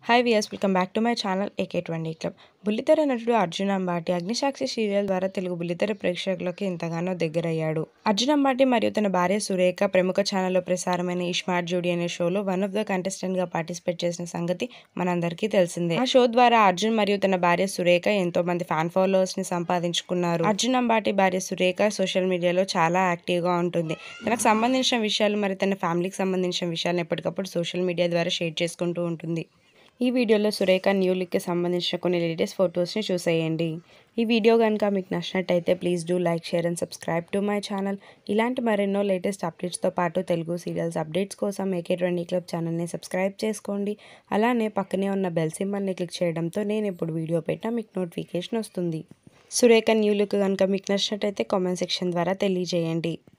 hi viewers welcome back to my channel A K twenty club బుల్లితెర నటుడు Arjun Ambati అగ్నిసాక్షి serial ద్వారా తెలుగు బుల్లితెర ప్రేక్షకులకు ఎంతగానో దగ్గరయ్యాడు అర్జున్ అంబాటి మరియు తన భార్య సురేఖ ప్రముఖ ఛానల్లో ప్రసారమైన ఈ స్మార్ట్ జోడీ అనే షోలో వన్ ఆఫ్ ద కంటెస్టెంట్ గా పార్టిసిపేట్ చేసిన సంగతి మనందరికీ తెలిసిందే ఆ షో ద్వారా అర్జున్ మరియు తన భార్య సురేఖ ఎంతో మంది ఫ్యాన్ ఫాలోవర్స్ ని సంపాదించుకున్నారు అర్జున్ అంబాటి భార్య సురేఖ సోషల్ మీడియాలో చాలా యాక్టివ్ గా ఉంటుంది తనకు సంబంధించిన విషయాలు మరి తన ఫ్యామిలీకి సంబంధించిన విషయాలను ఎప్పటికప్పుడు సోషల్ మీడియా ద్వారా షేర్ చేసుకుంటూ ఉంటుంది ఈ వీడియోలో సురేఖ న్యూ లుక్కి సంబంధించిన కొన్ని లేటెస్ట్ ఫొటోస్ని చూసేయండి ఈ వీడియో కనుక మీకు నచ్చినట్టయితే please do like share and subscribe to my channel ఇలాంటి మరెన్నో లేటెస్ట్ అప్డేట్స్తో పాటు తెలుగు సీరియల్స్ అప్డేట్స్ కోసం ఏకే ట్వంటీ క్లబ్ ఛానల్ని సబ్స్క్రైబ్ చేసుకోండి అలానే పక్కనే ఉన్న బెల్ సింబల్ని క్లిక్ చేయడంతో నేను ఇప్పుడు వీడియో పెట్టినా మీకు నోటిఫికేషన్ వస్తుంది సురేఖ న్యూ లుక్ కనుక మీకు నచ్చినట్టయితే కామెంట్ సెక్షన్ ద్వారా తెలియజేయండి